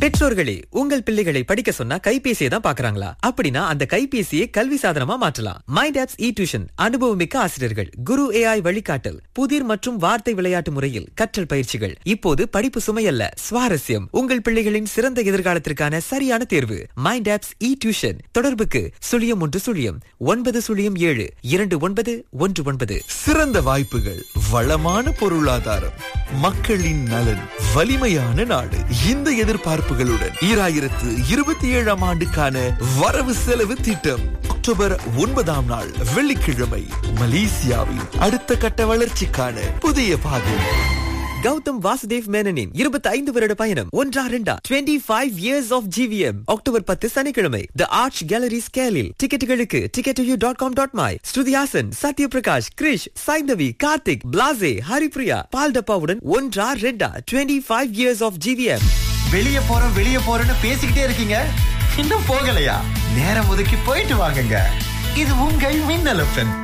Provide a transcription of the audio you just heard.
பெற்றோர்களே உங்கள் பிள்ளைகளை படிக்க சொன்னா கைபேசியை தான் பாக்குறாங்களா அப்படின்னா அந்த கைபேசியை கல்வி சாதனமா மாற்றலாம் மைண்ட் ஆப்ஸ் இ டியூஷன் அனுபவமிக்க ஆசிரியர்கள் குரு ஏஐ வழிகாட்டல் புதிர் மற்றும் வார்த்தை விளையாட்டு முறையில் கற்றல் பயிற்சிகள் இப்போது படிப்பு சுமையல்ல சுவாரஸ்யம் உங்கள் பிள்ளைகளின் சிறந்த எதிர்காலத்திற்கான சரியான தேர்வு மைண்ட் ஆப்ஸ் இ டியூஷன் தொடர்புக்கு சுழியம் ஒன்று சுழியம் ஒன்பது சுழியம் ஏழு இரண்டு ஒன்பது ஒன்று ஒன்பது சிறந்த வாய்ப்புகள் வளமான பொருளாதாரம் மக்களின் நலன் வலிமையான நாடு இந்த எதிர்பார்ப்புகளுடன் ஈராயிரத்து இருபத்தி ஏழாம் ஆண்டுக்கான வரவு செலவு திட்டம் அக்டோபர் ஒன்பதாம் நாள் வெள்ளிக்கிழமை மலேசியாவின் அடுத்த கட்ட வளர்ச்சிக்கான புதிய பாதை கௌதம் வாசுதேவ் மேனனின் இருபத்தி ஐந்து வருட பயணம் ஒன்றா ரெண்டா twenty five years of GVM October பத்து சனிக்கிழமை த ஆர்ச் கேலரி ஸ்கேலில் டிக்கெட்டுகளுக்கு ticket you dot com dot my Shruti Haasan Sathyaprakash Krish Saindhavi Karthik Blaaze Haripriya பால்டப்பாவுடன் ஒன்றா ரெண்டா twenty five years of GVM வெளிய போறோம் வெளிய போறோம்னு பேசிக்கிட்டே இருக்கீங்க இன்னும் போகலையா நேரம் ஒதுக்கி போயிட்டு வாங்குங்க இது உங்கள் மின்னல் எஃப்எம்